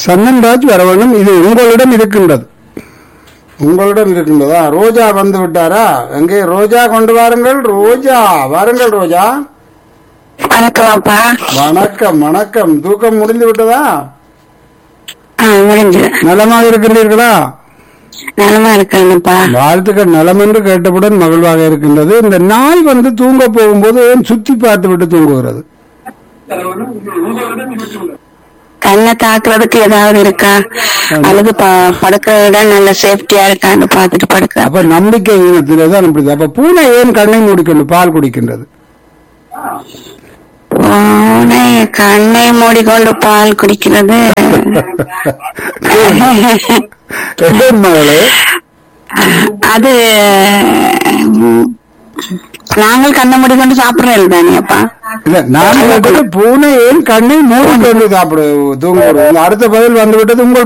சன்னன்ராஜ் வர வேண்டும் இது உங்களிடம் இருக்கின்றது உங்களிடம் இருக்கின்றதா ரோஜா வந்து விட்டாரா எங்கே ரோஜா கொண்டு வாருங்கள் ரோஜா வாருங்கள் ரோஜா வணக்கம் அப்பா வணக்கம் வணக்கம் தூக்கம் முடிந்து விட்டதா ஆ முடிஞ்சு நலமாக இருக்கின்றீர்களா நலமா இருக்கேன்ப்பா வாழ்த்துக்கள் நலம் என்று கேட்டவுடன் மகிழ்வாக இருக்கின்றது இந்த நாய் வந்து தூங்க போகும்போது ஏன் சுத்தி பார்த்து விட்டு தூங்குகிறது கண்ணை தாக்குறதுக்கு ஏதாவது இருக்கா அல்லது ப- படுக்கிற இடம் நல்ல சேஃப்டியா இருக்கான்னு பாத்துட்டு படுக்க அப்ப நம்பிக்கை ஈனத்திலே தான் இப்படி அப்ப பூனை ஏன் கண்ணை மூடிக்கொண்டு பால் குடிக்கின்றது பூனை கண்ணை மூடிக்கொண்டு பால் குடிக்கிறது ஏன் மகளே அது ம், நாங்கள் கண்ணை மூடிக்கொண்டு சாப்பிடுறது தானே அப்பா இல்ல நான் கேட்டது பூனை ஏன் கண்ணை மூடிக்கொண்டு சாப்பிடு தூங்குகிறது அடுத்த பதில் வந்துவிட்டது உங்கள்